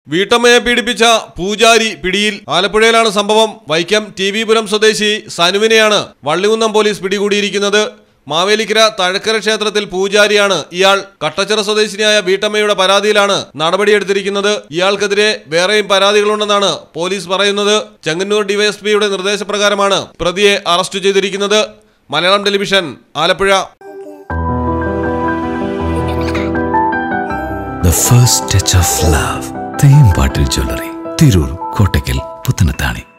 വീട്ടമ്മയെ പീഡിപ്പിച്ച പൂജാരി പിടിയിൽ ആലപ്പുഴയിലാണ് സംഭവം വൈക്കം ടി വി പുരം സ്വദേശി സനുവിനെയാണ് വള്ളികുന്നം പോലീസ് പിടികൂടിയിരിക്കുന്നത് മാവേലിക്കര തഴക്കര ക്ഷേത്രത്തിൽ പൂജാരിയാണ് ഇയാൾ കട്ടച്ചിറ സ്വദേശിനിയായ വീട്ടമ്മയുടെ പരാതിയിലാണ് നടപടിയെടുത്തിരിക്കുന്നത് ഇയാൾക്കെതിരെ വേറെയും പരാതികളുണ്ടെന്നാണ് പോലീസ് പറയുന്നത് ചെങ്ങന്നൂർ ഡിവൈഎസ്പിയുടെ നിർദ്ദേശപ്രകാരമാണ് പ്രതിയെ അറസ്റ്റ് ചെയ്തിരിക്കുന്നത് Malayalam television Alappuzha The first touch of love. തേമ്പാട്ടിൽ ജ്വല്ലറി തിരൂർ കോട്ടയ്ക്കൽ പുത്തനത്താണി